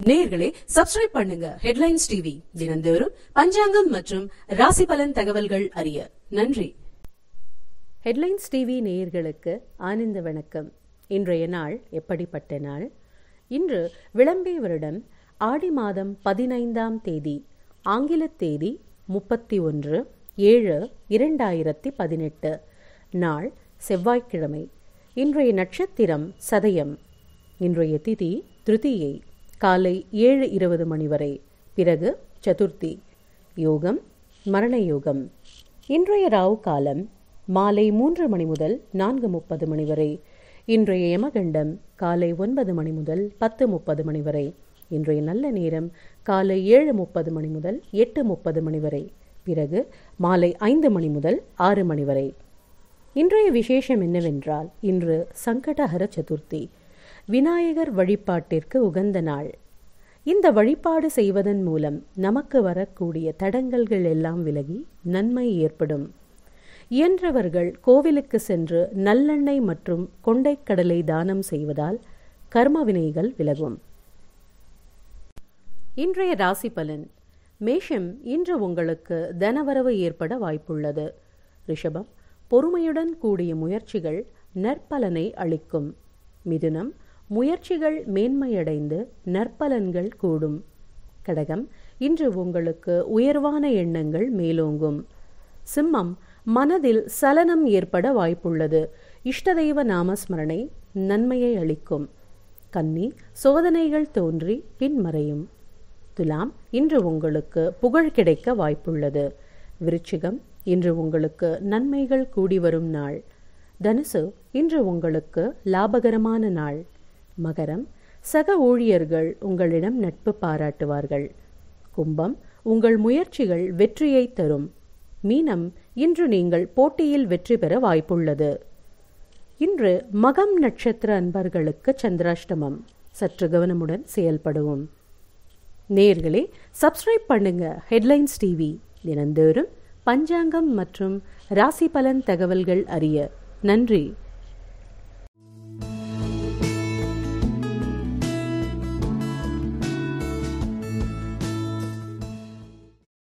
நேயர்களே சப்ஸ்கிரைப் பண்ணுங்க headlines TV தினந்தோறும் பஞ்சாங்கம் மற்றும் ராசி பலன் தகவல்கள் அறிய நன்றி ஹெட்லைன்ஸ் டிவி நேயர்களுக்கு ஆனந்த வணக்கம் இன்றைய நாள் எப்படிப்பட்ட நாள் இன்று விளம்பே வருடம் ஆடி மாதம் பதினைந்தாம் தேதி ஆங்கில தேதி முப்பத்தி ஒன்று ஏழு இரண்டாயிரத்தி பதினெட்டு நாள் செவ்வாய்க்கிழமை இன்றைய நட்சத்திரம் சதயம் இன்றைய திதி திருதியை காலை ஏழு இருபது மணி வரை பிறகு சதுர்த்தி யோகம் மரண யோகம் இன்றைய ராவு காலம் மாலை மூன்று மணி முதல் நான்கு முப்பது மணி வரை இன்றைய யமகண்டம் காலை ஒன்பது மணி முதல் பத்து முப்பது மணி வரை இன்றைய நல்ல நேரம் காலை ஏழு முப்பது மணி முதல் எட்டு முப்பது மணி வரை பிறகு மாலை ஐந்து மணி முதல் ஆறு மணி வரை இன்றைய விசேஷம் என்னவென்றால் இன்று சங்கடஹர சதுர்த்தி விநாயகர் வழிபாட்டிற்கு உகந்த நாள் இந்த வழிபாடு செய்வதன் மூலம் நமக்கு வரக்கூடிய தடங்கல்கள் எல்லாம் விலகி நன்மை ஏற்படும் இயன்றவர்கள் கோவிலுக்கு சென்று நல்லெண்ணெய் மற்றும் கொண்டைக்கடலை தானம் செய்வதால் கர்ம வினைகள் விலகும் இன்றைய ராசி பலன் மேஷம் இன்று உங்களுக்கு தனவரவு ஏற்பட வாய்ப்புள்ளது ரிஷபம் பொறுமையுடன் கூடிய முயற்சிகள் நற்பலனை அளிக்கும் மிதுனம் முயற்சிகள் மேன்மையடைந்து நற்பலன்கள் கூடும் கடகம் இன்று உங்களுக்கு உயர்வான எண்ணங்கள் மேலோங்கும் சிம்மம் மனதில் சலனம் ஏற்பட வாய்ப்புள்ளது இஷ்டதெய்வ நாமஸ்மரணை நன்மையை அளிக்கும் கன்னி சோதனைகள் தோன்றி பின்மறையும் துலாம் இன்று உங்களுக்கு புகழ் கிடைக்க வாய்ப்புள்ளது விருச்சிகம் இன்று உங்களுக்கு நன்மைகள் கூடி வரும் நாள் தனுசு இன்று உங்களுக்கு லாபகரமான நாள் மகரம் சக ஊழியர்கள் உங்களிடம் நட்பு பாராட்டுவார்கள் கும்பம் உங்கள் முயற்சிகள் வெற்றியை தரும் மீனம் இன்று நீங்கள் போட்டியில் வெற்றி பெற வாய்ப்புள்ளது இன்று மகம் நட்சத்திர அன்பர்களுக்கு சந்திராஷ்டமம் சற்று கவனமுடன் செயல்படுவோம் நேர்களே சப்ஸ்கிரைப் பண்ணுங்க ஹெட்லைன்ஸ் டிவி தினந்தோறும் பஞ்சாங்கம் மற்றும் ராசி பலன் தகவல்கள் அறிய நன்றி